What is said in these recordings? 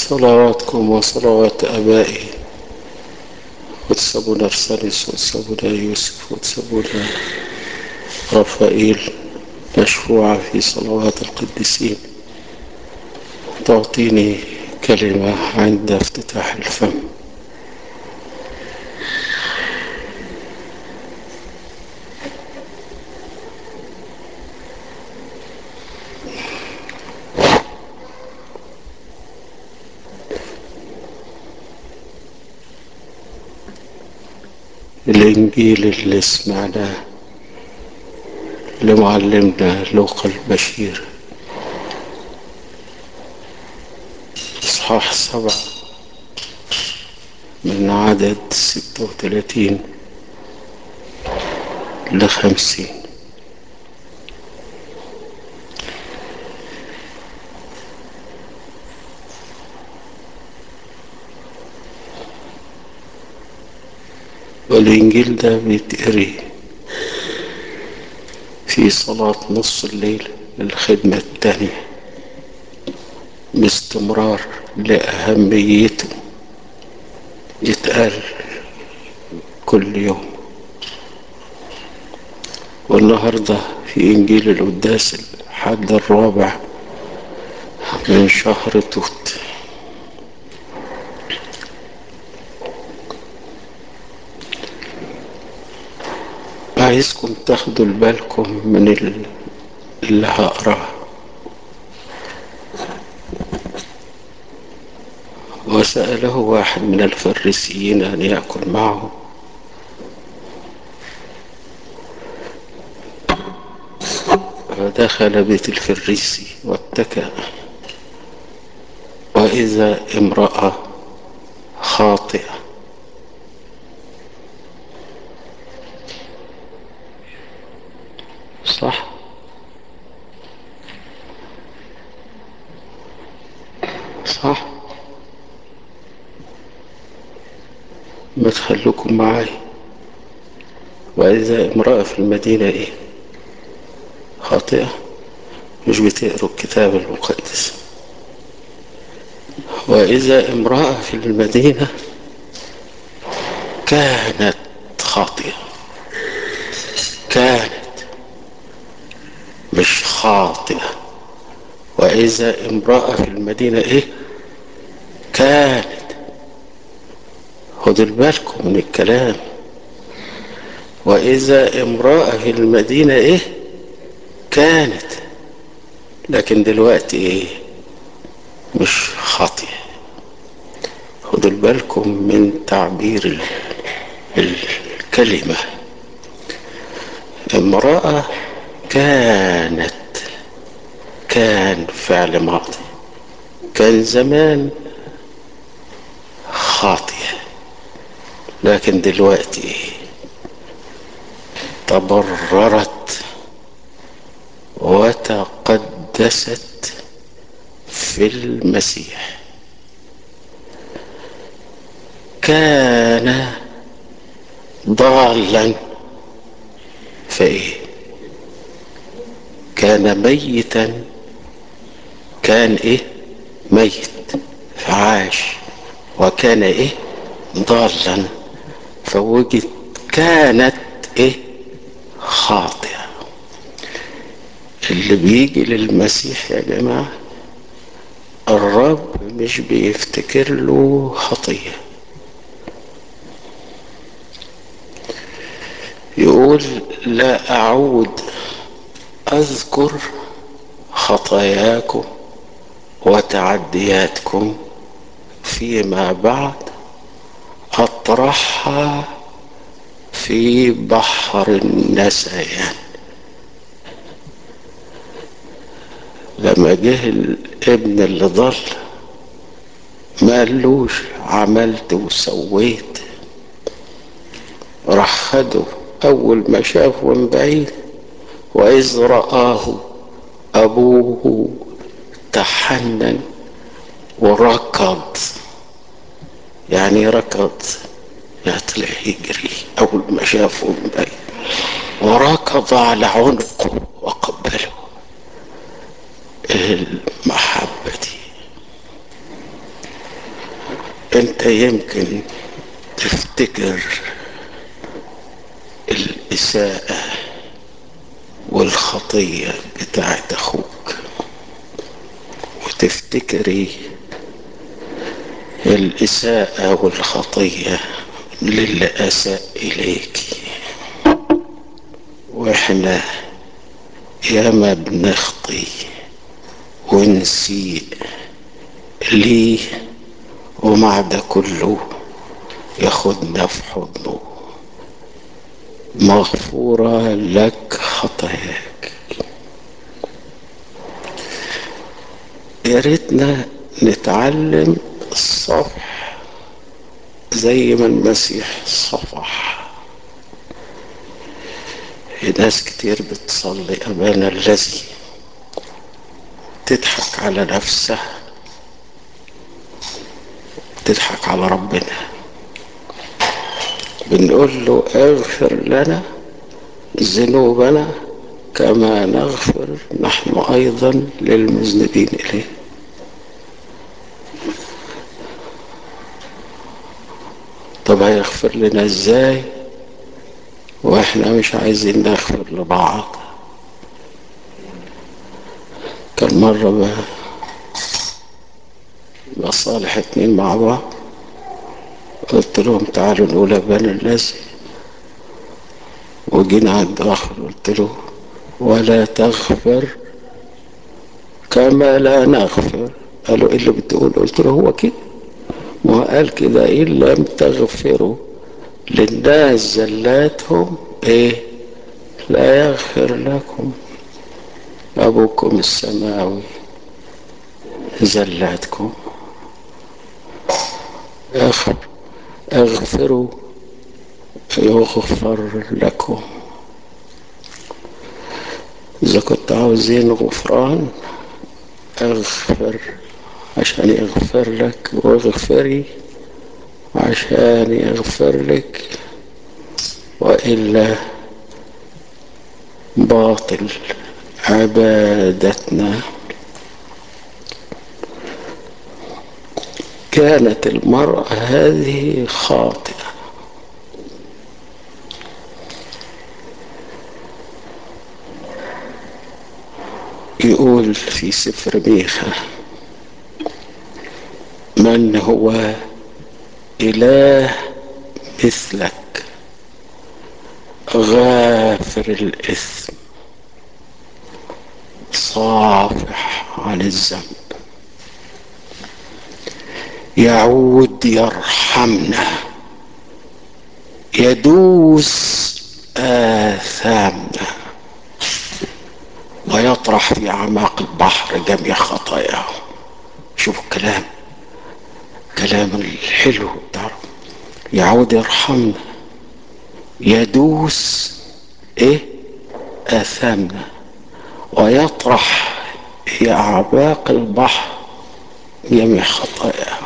صلواتكم وصلوات آبائي وتسابونا رسالس وتسابونا يوسف وتسابونا رفائيل مشفوعة في صلوات القديسين تعطيني كلمة عند افتتاح الفم الإنجيل اللي سمعناه لمعلمنا لوقا البشير إصحاح سبعة من عدد ستة وثلاثين لخمسين والإنجيل ده بيتقري في صلاة نص الليل الخدمة التانية باستمرار لأهميته يتقال كل يوم والنهاردة في إنجيل القداس الحد الرابع من شهر توت عايزكم تاخدوا بالكم من اللي هقراه وسأله واحد من الفريسيين أن يأكل معه فدخل بيت الفريسي واتكأ وإذا امرأة خاطئة صح صح ما تخلوكم معاي وإذا امرأة في المدينة إيه خاطئة مش بتقروا الكتاب المقدس وإذا امرأة في المدينة كانت خاطئة كانت مش خاطئة وإذا امرأة في المدينة إيه كانت خدوا بالكم من الكلام وإذا امرأة في المدينة إيه كانت لكن دلوقتي إيه مش خاطئة خدوا بالكم من تعبير الكلمة امرأة كانت كان فعل ماضي كان زمان خاطئة لكن دلوقتي تبررت وتقدست في المسيح كان ضالا فايه كان ميتا كان ايه ميت فعاش وكان ايه ضالا فوجد كانت ايه خاطئة اللي بيجي للمسيح يا جماعة الرب مش بيفتكر له خطية يقول لا أعود أذكر خطاياكم وتعدياتكم فيما بعد أطرحها في بحر النسيان لما جه الابن اللي ضل ما قالوش عملت وسويت راح خده أول ما شافه من بعيد وإذ رآه أبوه تحنن وركض يعني ركض يا طلع يجري أول ما شافه من بعيد وركض على عنقه وقبله المحبة دي انت يمكن تفتكر الإساءة والخطية بتاعت أخوك وتفتكري الإساءة والخطية للي أساء إليك وإحنا ياما بنخطي ونسيء ليه ومع ده كله ياخدنا في حضنه مغفورة لك خطاياك يا ريتنا نتعلم الصفح زي ما المسيح صفح ناس كتير بتصلي أمانة الذي تضحك على نفسها تضحك على ربنا بنقول له اغفر لنا ذنوبنا كما نغفر نحن ايضا للمذنبين اليه طب هيغفر لنا ازاي واحنا مش عايزين نغفر لبعض كان مرة بصالح اتنين مع بعض قلت لهم تعالوا نقول أبانا الذي وجينا عند آخر قلت له ولا تغفر كما لا نغفر قالوا ايه اللي بتقول قلت له هو كده ما هو قال كده ان لم تغفروا للناس زلاتهم ايه لا يغفر لكم ابوكم السماوي زلاتكم اخر اغفروا يغفر لكم اذا كنت عاوزين غفران اغفر عشان يغفر لك واغفري عشان يغفر لك والا باطل عبادتنا كانت المرأة هذه خاطئة يقول في سفر ميخا من هو إله مثلك غافر الإثم صافح عن الذنب يعود يرحمنا يدوس آثامنا ويطرح في أعماق البحر جميع خطاياه شوفوا الكلام كلام الحلو بتاع يعود يرحمنا يدوس ايه آثامنا ويطرح في أعماق البحر جميع خطاياه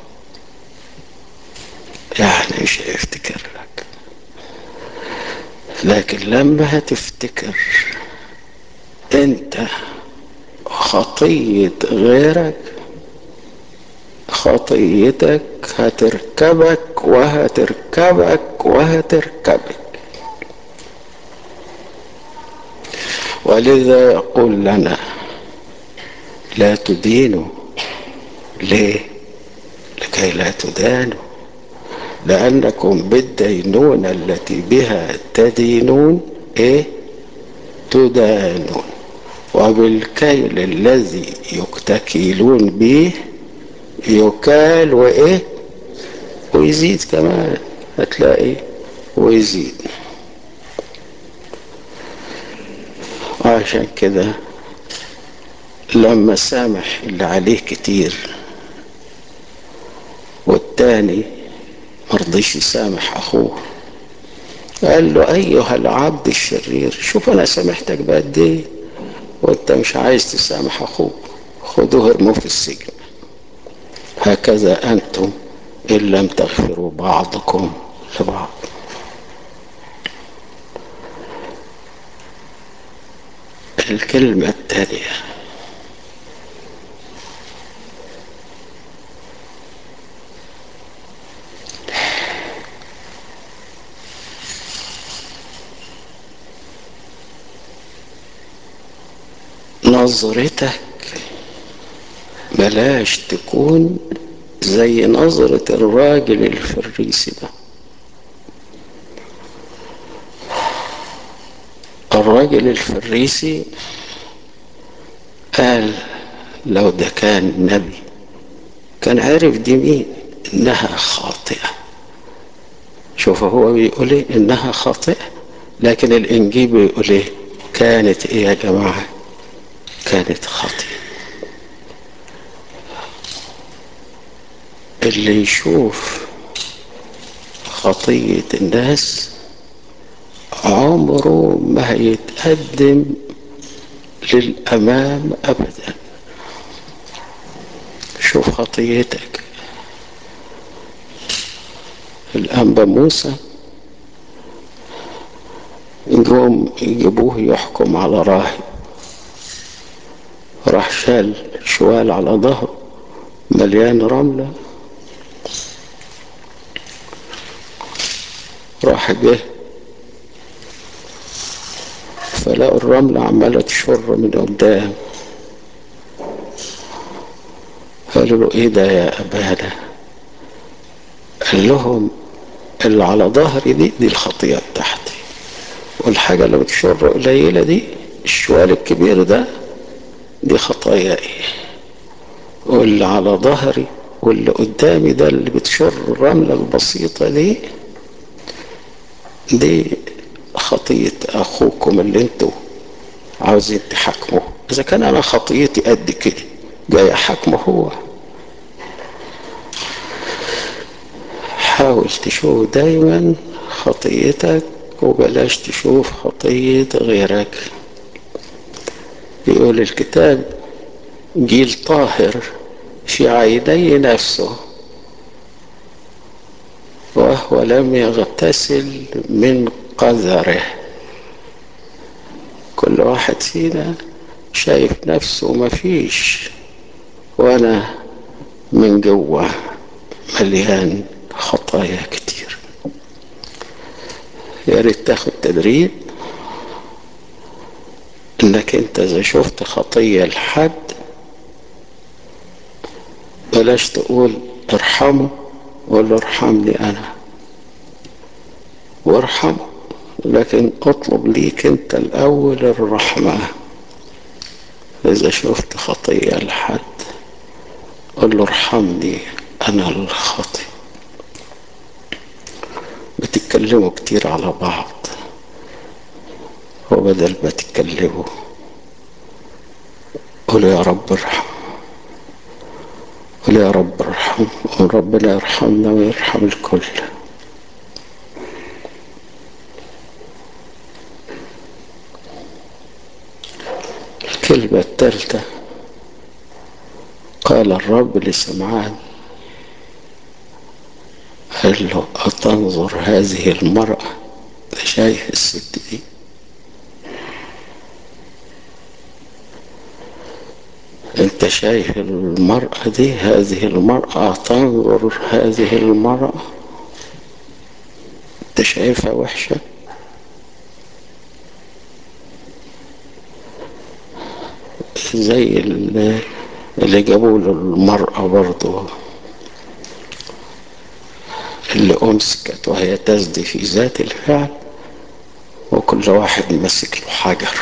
يعني مش هيفتكر لك لكن لما هتفتكر انت خطية غيرك خطيتك هتركبك وهتركبك وهتركبك ولذا يقول لنا لا تدينوا ليه لكي لا تدانوا لأنكم بالدينونة التي بها تدينون إيه تدانون وبالكيل الذي يكتكلون به يكال وإيه ويزيد كمان هتلاقي ويزيد وعشان كده لما سامح اللي عليه كتير والتاني مرضيش يسامح اخوه قال له ايها العبد الشرير شوف انا سامحتك بقد ايه وانت مش عايز تسامح اخوك خدوه ارموه في السجن هكذا انتم ان لم تغفروا بعضكم لبعض الكلمة التالية نظرتك بلاش تكون زي نظرة الراجل الفريسي ده الراجل الفريسي قال لو ده كان نبي كان عارف دي مين انها خاطئة شوف هو بيقول ايه انها خاطئة لكن الانجيل بيقول ايه كانت ايه يا جماعة كانت خاطئة اللي يشوف خطية الناس عمره ما هيتقدم للأمام أبدا شوف خطيتك الأنبا موسى جم يجيبوه يحكم على راهب راح شال شوال على ظهره مليان رملة راح جه فلقوا الرملة عمالة تشر من قدام قالوا له ايه ده يا ابانا قال لهم اللي على ظهري دي دي الخطيئة بتاعتي والحاجة اللي بتشر قليلة دي الشوال الكبير ده دي خطاياي واللي على ظهري واللي قدامي ده اللي بتشر الرملة البسيطة دي دي خطية أخوكم اللي انتوا عاوزين تحاكموه إذا كان أنا خطيتي قد كده جاي أحاكمه هو حاول تشوف دايما خطيتك وبلاش تشوف خطية غيرك يقول الكتاب جيل طاهر في عيني نفسه وهو لم يغتسل من قذره كل واحد فينا شايف نفسه مفيش وانا من جوه مليان خطايا كتير يا ريت تاخد تدريب انك انت اذا شفت خطيه لحد بلاش تقول ارحمه ولا ارحمني انا وارحمه لكن اطلب ليك انت الاول الرحمه اذا شفت خطيه لحد قل له ارحمني انا الخطي بتتكلموا كتير على بعض وبدل ما تتكلموا قولوا يا رب ارحم قولوا يا رب ارحم وربنا يرحمنا ويرحم الكل الكلمة الثالثة قال الرب لسمعان قال له أتنظر هذه المرأة شايف الست دي انت شايف المرأة دي هذه المرأة تنظر هذه المرأة انت شايفها وحشة زي اللي, اللي جابوا له المرأة برضه اللي أمسكت وهي تزدي في ذات الفعل وكل واحد مسك له حجر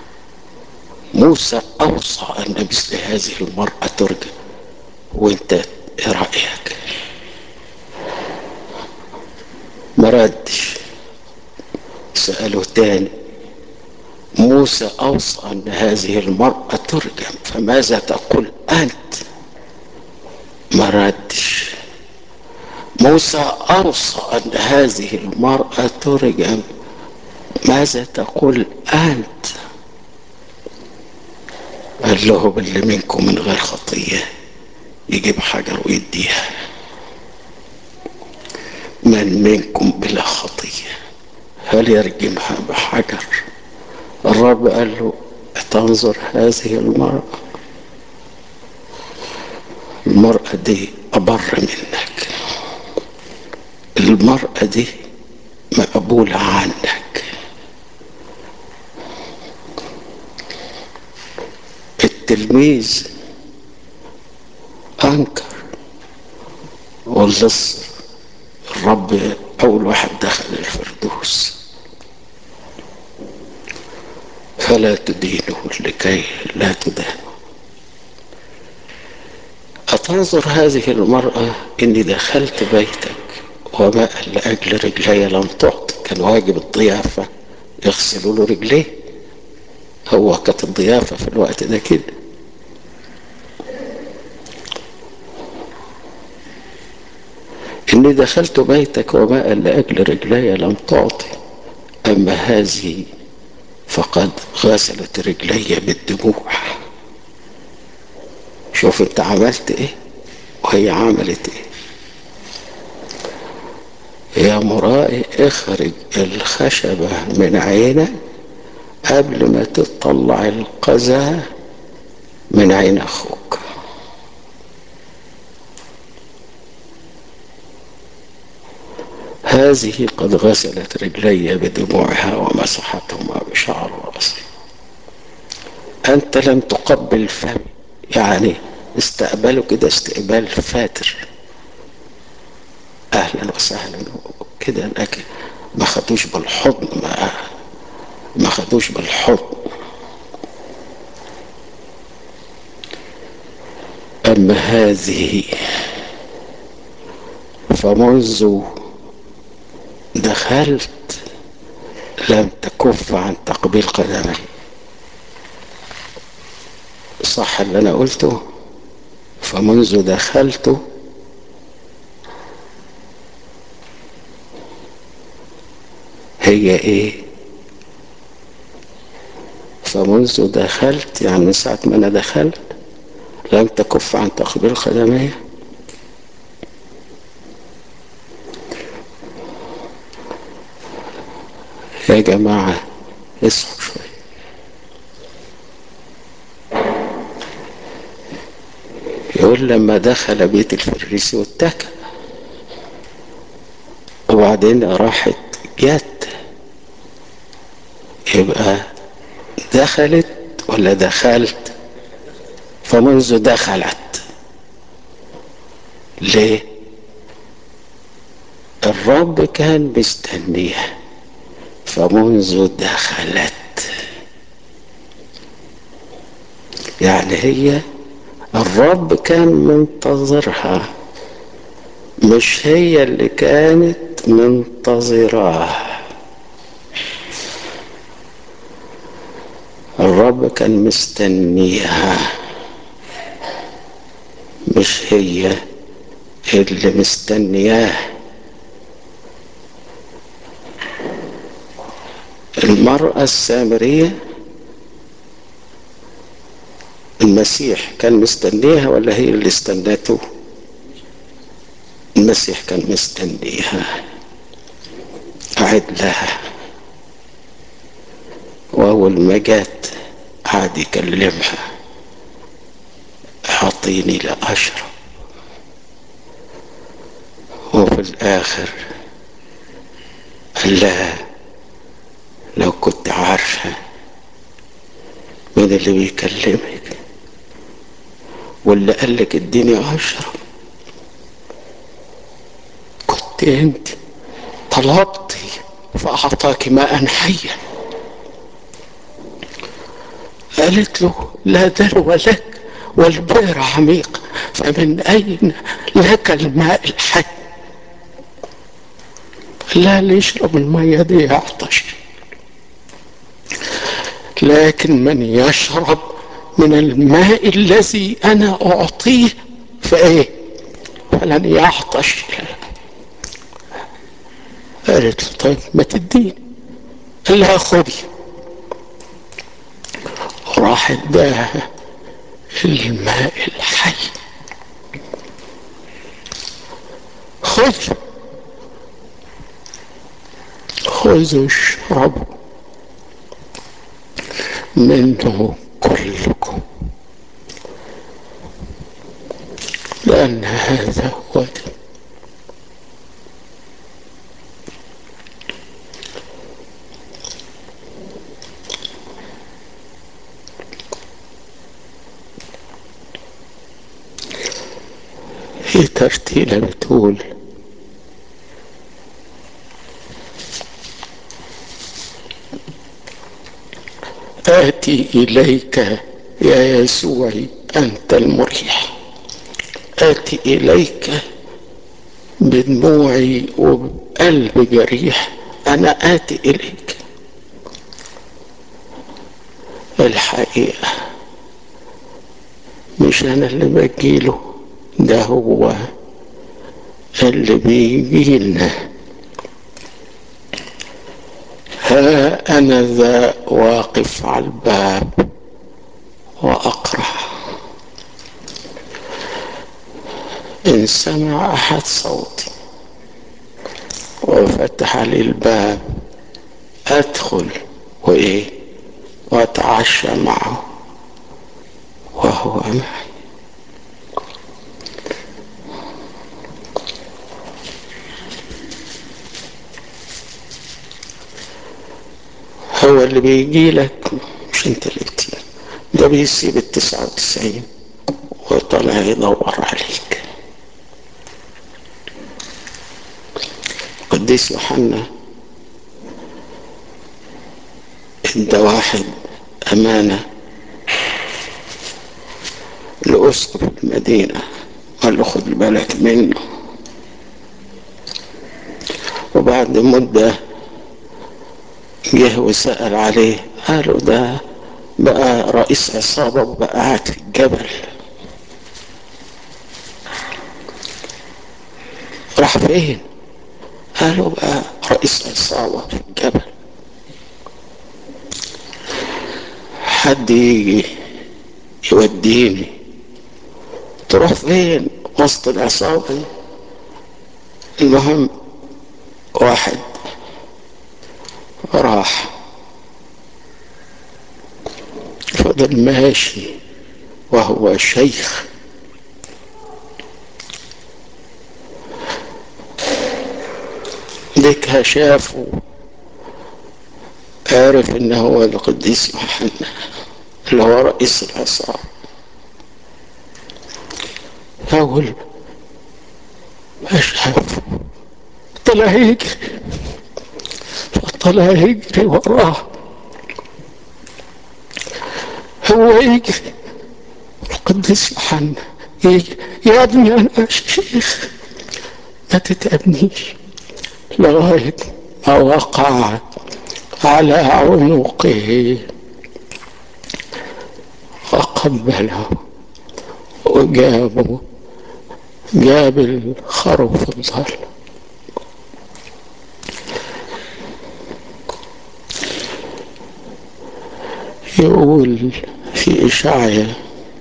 موسى أوصى أن مثل هذه المرأة ترجم وانت ايه رأيك ما ردش سأله تاني موسى أوصى أن هذه المرأة ترجم فماذا تقول أنت ما ردش موسى أوصى أن هذه المرأة ترجم ماذا تقول أنت قال له باللي منكم من غير خطية يجيب حجر ويديها من منكم بلا خطية هل يرجمها بحجر الرب قال له تنظر هذه المرأة المرأة دي أبر منك المرأة دي مقبولة عنك التلميذ انكر واللص الرب اول واحد دخل الفردوس فلا تدينه لكي لا تدانه أتنظر هذه المرأة إني دخلت بيتك وماء لأجل رجلي لم تعط كان واجب الضيافة يغسلوا له رجليه هو كانت الضيافة في الوقت ده كده إني دخلت بيتك وماء لأجل رجلي لم تعطي أما هذه فقد غسلت رجلي بالدموع شوف انت عملت ايه وهي عملت ايه يا مرائي اخرج الخشبة من عينك قبل ما تطلع القذى من عين اخوك هذه قد غسلت رجلي بدموعها ومسحتهما بشعر راسي انت لم تقبل فمي يعني استقبلوا كده استقبال فاتر اهلا وسهلا كده لكن ما خدوش بالحضن ما ما خدوش بالحضن اما هذه فمنذ دخلت لم تكف عن تقبيل قدمي صح اللي انا قلته فمنذ دخلت هي ايه فمنذ دخلت يعني من ساعة ما انا دخلت لم تكف عن تقبيل قدمي يا جماعة اصحوا شوية يقول لما دخل بيت الفريسي واتكى وبعدين راحت جت يبقى دخلت ولا دخلت فمنذ دخلت ليه الرب كان مستنيها فمنذ دخلت يعني هي الرب كان منتظرها مش هي اللي كانت منتظراه الرب كان مستنيها مش هي اللي مستنياه المرأة السامرية المسيح كان مستنيها ولا هي اللي استنته المسيح كان مستنيها قعد لها واول ما جت قعد يكلمها اعطيني لاشرب وفي الاخر قال لها لو كنت عارفه مين اللي بيكلمك واللي قال لك اديني اشرب كنت انت طلبتي فاعطاك ماء حيا قالت له لا دلو لك والبئر عميق فمن اين لك الماء الحي لا اللي يشرب المية دي يعطش لكن من يشرب من الماء الذي انا اعطيه فايه فلن يعطش قالت له طيب ما تديني قال لها خدي وراح اداها الماء الحي خذ خذوا اشربوا منه كلكم لأن هذا هو دين في ترتيلة بتقول آتي إليك يا يسوع أنت المريح آتي إليك بدموعي وبقلب جريح أنا آتي إليك الحقيقة مش أنا اللي بجيله ده هو اللي بيجي لنا ها أنا ذا واقف على الباب وأقرأ إن سمع أحد صوتي وفتح لي الباب أدخل وإيه وأتعشى معه وهو معي هو اللي بيجي لك مش انت اللي بتيجي ده بيسيب التسعة وتسعين وطلع يدور عليك القديس يوحنا ادى واحد امانة لأسقف المدينة قال له خد بالك منه وبعد مدة جه وسأل عليه قالوا ده بقى رئيس عصابة وبقى قاعد في الجبل راح فين قالوا بقى رئيس عصابة في الجبل حد يجي يوديني تروح فين وسط العصابة المهم واحد راح فضل ماشي وهو شيخ ديكها شافه عرف ان هو القديس يوحنا اللي هو رئيس العصابة أول ما شافه طلع يجري فطلع يجري وراه هو يجري القديس يوحنا يجري يا ابني انا شيخ ما تتأبنيش لغاية ما وقع على عنقه وقبله وجابه جاب الخروف الضال يقول في إشعيا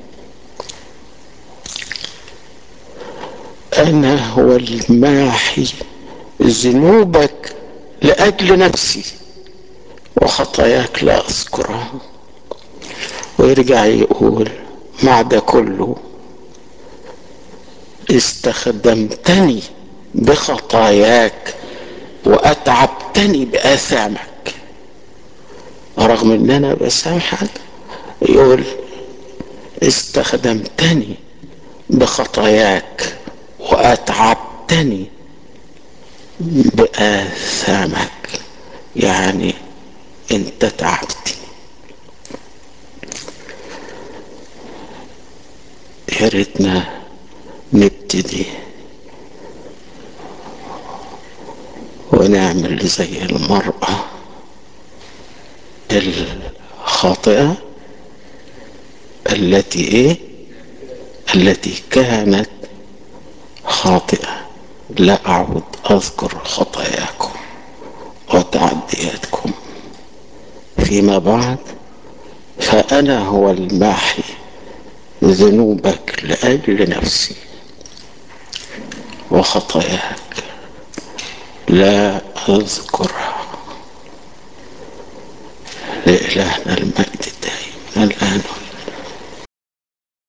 أنا هو الماحي ذنوبك لأجل نفسي وخطاياك لا أذكرها ويرجع يقول مع ده كله استخدمتني بخطاياك وأتعبتني بآثامك رغم ان انا بسامحك يقول استخدمتني بخطاياك واتعبتني باثامك يعني انت تعبتني يا ريتنا نبتدي ونعمل زي المرأة الخاطئة التي ايه التي كانت خاطئة لا أعود أذكر خطاياكم وتعدياتكم فيما بعد فأنا هو الماحي ذنوبك لأجل نفسي وخطاياك لا أذكرها لإلهنا المجد الدائم الآن